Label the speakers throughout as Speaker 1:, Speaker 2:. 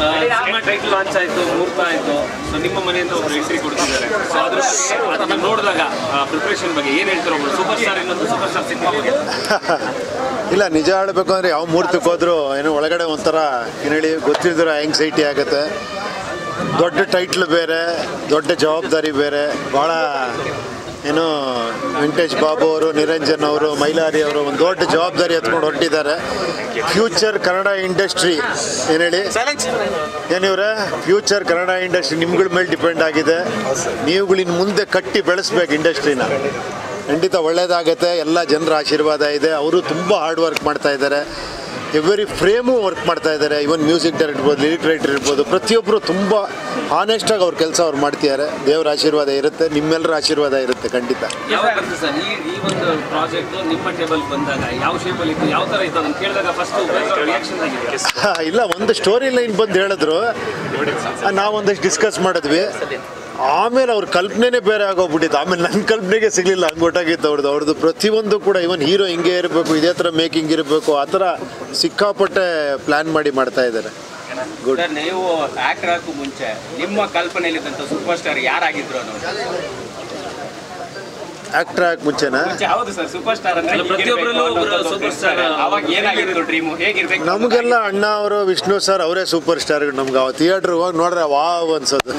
Speaker 1: Cinema title launch ಆಯ್ತು ಮುಹೂರ್ತ ಆಯ್ತು ಸೊ ನಿಮ್ಮ ಮನೆಯಿಂದ ಒಬ್ರು ಎಂಟ್ರಿ ಕೊಡ್ತಿದ್ದಾರೆ ಸೊ ಅದ್ರ ಅದನ್ನ ನೋಡಿದಾಗ ಪ್ರಿಪರೇಷನ್ ಬಗ್ಗೆ ಏನ್ ಹೇಳ್ತಾರೆ ಒಬ್ರು ಸೂಪರ್ ಸ್ಟಾರ್ ಇನ್ನೊಂದು ಸೂಪರ್ ಸ್ಟಾರ್ ಸಿನಿಮಾ ಬಗ್ಗೆ
Speaker 2: ಇಲ್ಲ ನಿಜ ಹೇಳಬೇಕು ಅಂದರೆ ಯಾವ ಮುಹೂರ್ತಕ್ಕೆ ಹೋದ್ರು ಏನೋ ಒಳಗಡೆ ಒಂಥರ ಏನು ಹೇಳಿ ಗೊತ್ತಿಲ್ದಿರೋ ಆಂಗ್ಸೈಟಿ ಆಗುತ್ತೆ ದೊಡ್ಡ ಟೈಟ್ಲ್ ಬೇರೆ ದೊಡ್ಡ ಜವಾಬ್ದಾರಿ ಬೇರೆ ಭಾಳ ಏನು ವೆಂಕಟೇಶ್ ಬಾಬು ಅವರು ನಿರಂಜನ್ ಅವರು ಮೈಲಾರಿ ಅವರು ಒಂದು ದೊಡ್ಡ ಜವಾಬ್ದಾರಿ ಎತ್ಕೊಂಡು ಹೊರಟಿದ್ದಾರೆ ಫ್ಯೂಚರ್ ಕನ್ನಡ ಇಂಡಸ್ಟ್ರಿ ಏನು ಹೇಳಿ ಏನಿವ್ರೆ ಫ್ಯೂಚರ್ ಕನ್ನಡ ಇಂಡಸ್ಟ್ರಿ ನಿಮ್ಗಳ ಮೇಲೆ ಡಿಪೆಂಡ್ ಆಗಿದೆ ನೀವುಗಳಿನ್ ಮುಂದೆ ಕಟ್ಟಿ ಬೆಳೆಸ್ಬೇಕು ಇಂಡಸ್ಟ್ರಿನ ಖಂಡಿತ ಒಳ್ಳೇದಾಗತ್ತೆ ಎಲ್ಲ ಜನರ ಆಶೀರ್ವಾದ ಇದೆ ಅವರು ತುಂಬ ಹಾರ್ಡ್ ವರ್ಕ್ ಮಾಡ್ತಾ ಇದ್ದಾರೆ ಎವ್ರಿ ಫ್ರೇಮು ವರ್ಕ್ ಮಾಡ್ತಾ ಇದ್ದಾರೆ ಇವನ್ ಮ್ಯೂಸಿಕ್ ಡೈರೆಕ್ಟರ್ ಇರ್ಬೋದು ಲಿರಿಕ್ ರೈಟರ್ ಇರ್ಬೋದು ಪ್ರತಿಯೊಬ್ಬರು ತುಂಬ ಆನೆಸ್ಟಾಗಿ ಅವ್ರ ಕೆಲಸ ಅವ್ರು ಮಾಡ್ತಿದ್ದಾರೆ ದೇವರ ಆಶೀರ್ವಾದ ಇರುತ್ತೆ ನಿಮ್ಮೆಲ್ಲರ ಆಶೀರ್ವಾದ ಇರುತ್ತೆ ಖಂಡಿತ
Speaker 1: ಯಾವಾಗ ಬರ್ತದೆ ಸರ್ ಈ ಈ ಒಂದು ಪ್ರಾಜೆಕ್ಟ್ ನಿಮ್ಮ ಟೇಬಲ್ ಬಂದಾಗ ಯಾವ ಶೇಪಲ್ಲಿ ಇತ್ತು ಯಾವ ತರ ಇತ್ತು ಅದನ್ನ ಕೇಳಿದಾಗ ಫಸ್ಟ್ ರಿಯಾಕ್ಷನ್ ಆಗಿದೆ
Speaker 2: ಇಲ್ಲ ಒಂದು ಸ್ಟೋರಿ ಲೈನ್ ಬಂದು ಹೇಳಿದ್ರು ನಾವೊಂದಷ್ಟು ಡಿಸ್ಕಸ್ ಮಾಡಿದ್ವಿ ಆಮೇಲೆ ಅವ್ರ ಕಲ್ಪನೆನೇ ಬೇರೆ ಆಗೋಗ್ಬಿಟ್ಟಿತ್ತು ಆಮೇಲೆ ನನ್ನ ಕಲ್ಪನೆಗೆ ಸಿಗಲಿಲ್ಲ ಹಂಗೊಟ್ಟಾಗಿತ್ತು ಅವ್ರದ್ದು ಅವ್ರದ್ದು ಪ್ರತಿಯೊಂದು ಕೂಡ ಇವನ್ ಹೀರೋ ಹಿಂಗೆ ಇರಬೇಕು ಇದೇ ಥರ ಮೇಕಿಂಗ್ ಇರಬೇಕು ಆ ಥರ ಸಿಕ್ಕಾಪಟ್ಟೆ ಪ್ಲ್ಯಾನ್ ಮಾಡಿ ಮಾಡ್ತಾ ಇದ್ದಾರೆ ಗುಡ್
Speaker 3: ಸರ್ ನೀವು ಆಕ್ಟರ್ ಆಗಕ್ಕೂ ಮುಂಚೆ ನಿಮ್ಮ ಕಲ್ಪನೆಯಲ್ಲಿದ್ದಂಥ ಸೂಪರ್ ಸ್ಟಾರ್ ಯಾರಾಗಿದ್ರು ಅನ್ನೋದು
Speaker 2: ಆ್ಯಕ್ಟ್ರ್ ಆಗಿ ಮುಂಚೆನಾ
Speaker 3: ಮುಂಚೆ ಹೌದು ಸರ್ ಸೂಪರ್ ಸ್ಟಾರ್ ಅಂದ್ರೆ
Speaker 1: ಅಲ್ಲ, ಪ್ರತಿಯೊಬ್ಬರಲ್ಲೂ ಒಬ್ರು super star.
Speaker 3: ಅವಾಗ ಏನಾಗಿತ್ತು ಡ್ರೀಮು ಹೇಗಿರ್ಬೇಕು
Speaker 2: ನಮಗೆಲ್ಲ ಅಣ್ಣ ಅವರು ವಿಷ್ಣು ಸರ್ ಅವರೇ ಸೂಪರ್ ಸ್ಟಾರ್ಗಳು ನಮ್ಗೆ ಅವ ಥಿಯೇಟ್ರ್ ಹೋಗಿ ನೋಡ್ರೆ ವಾವ್ ಅನ್ಸೋದು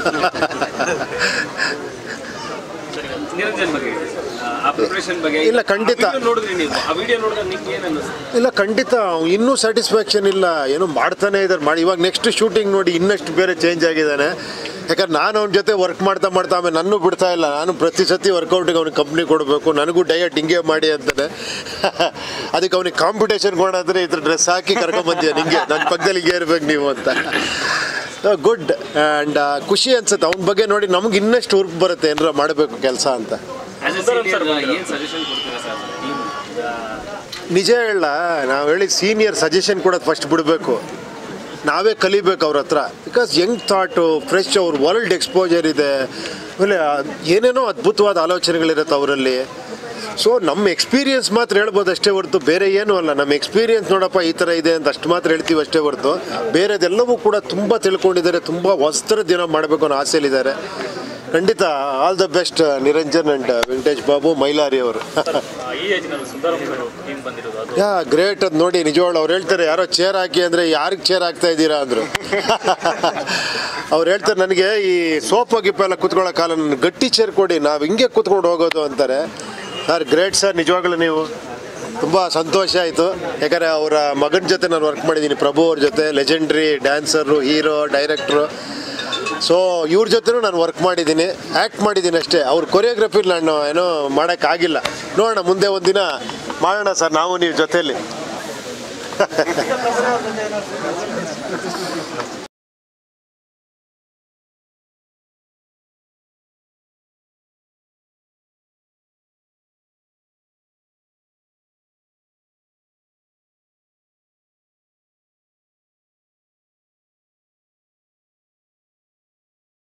Speaker 1: ನಿರಂಜನ್ ಬಗ್ಗೆ ಆ, ಆ ಪ್ರಿಪರೇಷನ್ ಬಗ್ಗೆ
Speaker 2: ಇಲ್ಲ, ಖಂಡಿತ.
Speaker 1: ಆ video ನೋಡಿದ್ರಿ ನೀವು ಆ ವಿಡಿಯೋ ನೋಡಿದಾಗ ನಿಮ್ಗೆ ಏನು ಅನ್ನಿಸ್ತು
Speaker 2: ಇಲ್ಲ ಖಂಡಿತ ಅವ್ನು ಇನ್ನೂ ಸ್ಯಾಟಿಸ್ಫ್ಯಾಕ್ಷನ್ ಇಲ್ಲ ಏನೋ ಮಾಡ್ತಾನೆ ಇದ್ದಾರೆ ಮಾಡಿ ಇವಾಗ ನೆಕ್ಸ್ಟ್ ಶೂಟಿಂಗ್ ನೋಡಿ ಇನ್ನಷ್ಟು ಬೇರೆ ಚೇಂಜ್ ಆಗಿದ್ದಾನೆ ಯಾಕಂದ್ರೆ ನಾನು ಅವನ ಜೊತೆ ವರ್ಕ್ ಮಾಡ್ತಾ ಮಾಡ್ತಾ ಆಮೇಲೆ ನನ್ನೂ ಬಿಡ್ತಾ ಇಲ್ಲ ನಾನು ಪ್ರತಿ ಸತಿ ವರ್ಕೌಟಿಗೆ ಅವ್ನಿಗೆ ಕಂಪ್ನಿ ಕೊಡಬೇಕು ನನಗೂ ಡಯಟ್ ಹಿಂಗೆ ಮಾಡಿ ಅಂತಾನೆ ಅದಕ್ಕೆ ಅವ್ನಿಗೆ ಕಾಂಪಿಟೇಷನ್ ಕೊಡೋದ್ರೆ ಇದ್ರ ಡ್ರೆಸ್ ಹಾಕಿ ಕರ್ಕೊಂಬಂದಿಯ ನಿಂಗೆ ನನ್ನ ಪಕ್ಕದಲ್ಲಿ ಹಿಂಗೆ ಇರ್ಬೇಕು ನೀವು ಅಂತ ಗುಡ್ ಆ್ಯಂಡ್ ಖುಷಿ ಅನ್ಸುತ್ತೆ ಅವನ ಬಗ್ಗೆ ನೋಡಿ ನಮ್ಗೆ ಇನ್ನಷ್ಟು ಹುರುಪು ಬರುತ್ತೆ ಏನಾರ ಮಾಡಬೇಕು ಕೆಲಸ ಅಂತ
Speaker 1: ಆಸ್ ಎ ಸೀನಿಯರ್ ಏನು ಸಜೆಷನ್ ಕೊಡ್ತೀರಾ ಸರ್ ಟೀಮ್
Speaker 2: ನಿಜ ಹೇಳ ನಾವು ಹೇಳಿ ಸೀನಿಯರ್ ಸಜೆಷನ್ ಕೊಡೋದು ಫಸ್ಟ್ ಬಿಡಬೇಕು ನಾವೇ ಕಲಿಬೇಕು ಅವ್ರ ಹತ್ರ ಬಿಕಾಸ್ ಯಂಗ್ ಥಾಟು ಫ್ರೆಶ್ ಅವ್ರ ವರ್ಲ್ಡ್ ಎಕ್ಸ್ಪೋಜರ್ ಇದೆ ಆಮೇಲೆ ಆ ಏನೇನೋ ಅದ್ಭುತವಾದ ಆಲೋಚನೆಗಳಿರುತ್ತೆ ಅವರಲ್ಲಿ ಸೊ ನಮ್ಮ ಎಕ್ಸ್ಪೀರಿಯನ್ಸ್ ಮಾತ್ರ ಹೇಳ್ಬೋದು ಅಷ್ಟೇ ಹೊರತು ಬೇರೆ ಏನೂ ಅಲ್ಲ ನಮ್ಮ ಎಕ್ಸ್ಪೀರಿಯನ್ಸ್ ನೋಡಪ್ಪ ಈ ಥರ ಇದೆ ಅಂತ ಅಷ್ಟು ಮಾತ್ರ ಹೇಳ್ತೀವಿ ಅಷ್ಟೇ ಹೊರತು ಬೇರೆದೆಲ್ಲವೂ ಕೂಡ ತುಂಬ ತಿಳ್ಕೊಂಡಿದ್ದಾರೆ ತುಂಬ ಹೊಸ್ತರ ದಿನ ಮಾಡಬೇಕು ಅನ್ನೋ ಆಸೆಯಲ್ಲಿದ್ದಾರೆ ಖಂಡಿತ all the best Niranjan and Venkatesh Babu Mailari ಅವರು
Speaker 1: ಈ ಏಜ್ನಲ್ಲಿ ಸುಂದರ ಟೀಮ್ ಬಂದಿರೋದು ಅದು
Speaker 2: ಯಾ ಗ್ರೇಟ್ ಅದು ನೋಡಿ ನಿಜವಾಗ್ಲು ಅವ್ರು ಹೇಳ್ತಾರೆ ಯಾರೋ ಚೇರ್ ಹಾಕಿ ಅಂದರೆ ಯಾರಿಗೆ ಚೇರ್ ಹಾಕ್ತಾ ಇದ್ದೀರಾ ಅಂದರು ಅವ್ರು ಹೇಳ್ತಾರೆ ನನಗೆ ಈ ಸೋಫಾ ಗಿಪ್ಪ ಎಲ್ಲ ಕುತ್ಕೊಳ್ಳೋ ಕಾಲ ನನಗೆ ಗಟ್ಟಿ ಚೇರ್ ಕೊಡಿ ನಾವು ಹಿಂಗೆ ಕುತ್ಕೊಂಡು ಹೋಗೋದು ಅಂತಾರೆ ಸರ್ ಗ್ರೇಟ್ ಸರ್ ನಿಜವಾಗ್ಲೂ ನೀವು ತುಂಬ ಸಂತೋಷ ಆಯಿತು ಯಾಕಂದರೆ ಅವರ ಮಗನ ಜೊತೆ ನಾನು ವರ್ಕ್ ಮಾಡಿದ್ದೀನಿ ಪ್ರಭು ಅವ್ರ ಜೊತೆ legendary dancer hero director so ಇವ್ರ ಜೊತೆನೂ ನಾನು ವರ್ಕ್ ಮಾಡಿದ್ದೀನಿ ಆ್ಯಕ್ಟ್ ಮಾಡಿದ್ದೀನಿ ಅಷ್ಟೇ ಅವ್ರ ಕೊರಿಯೋಗ್ರಫಿ ನಾನು ಏನೋ ಮಾಡೋಕ್ಕಾಗಿಲ್ಲ ನೋಡೋಣ ಮುಂದೆ ಒಂದಿನ ಮಾಡೋಣ ಸರ್ ನಾವು ನೀವು ಜೊತೆಯಲ್ಲಿ